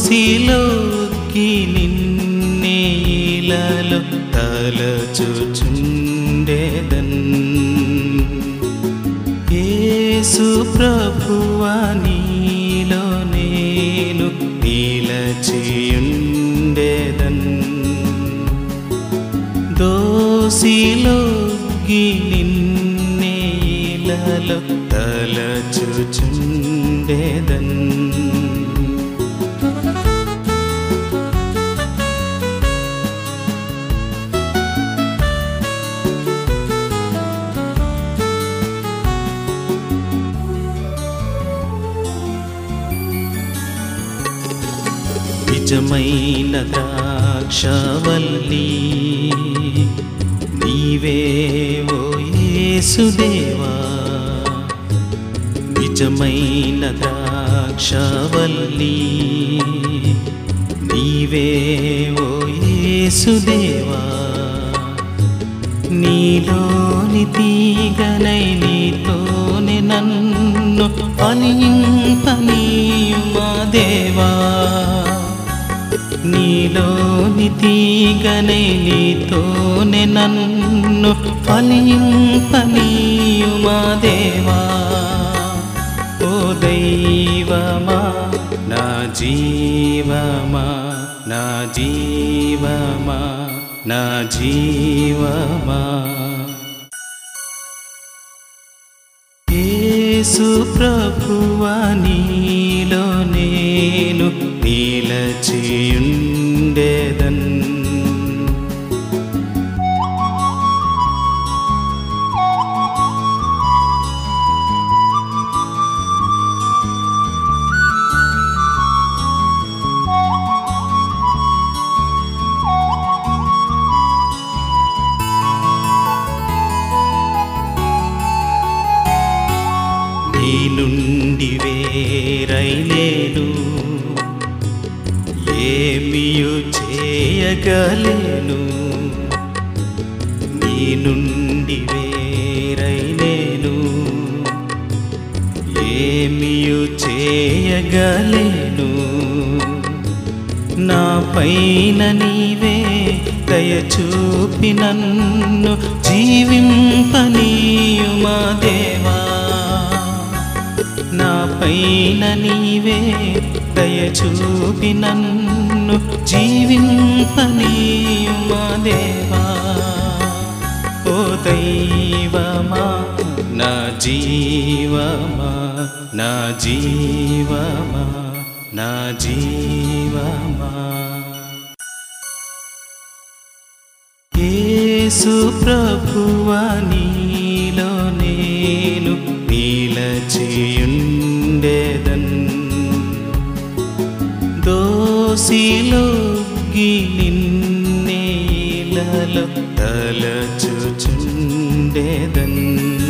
దోసిలోకి నిన్నే ఇలలో తలచుచుండేదన్ యేసు ప్రభువా నీలో నేను నిలచియుండేదన్ దోసిలోకి నిన్నే ఇలలో తలచుచుండేదన్ నిజమైన ద్రాక్షవల్లి నీవే ఓ యేసుదేవా నిజమైన ద్రాక్షవల్లి నీవే ఓ యేసుదేవా నీలోని తీగనై నీతోనే నన్ను అనింపనీయు మా దేవా నీలోని తీగనై నీతోనే నన్ను ఫలింపనీయు మా దేవా ఓ దైవమా నా జీవమా నా జీవమా నా జీవమా యేసు ప్రభువా నీలో నేను నిలచియుండేదన్ నీ నుండి వేరై నేను ఏమియు చేయగలేను నీ నుండి వేరై నేను ఏమియు చేయగలేను నా పైన నీవే దయచూపి నన్ను జీవింపనీయు మా దేవా నా పైన నీవే దయచూపి నన్ను జీవింపనీయు మా దేవా ఓ దైవమా నా జీవమా నా జీవమా నా జీవమా యేసు ప్రభువా నీలో నేను నిలచియుండేదన్ దోసిలోకి నిన్నే ఇలలో తలచుచుండేదన్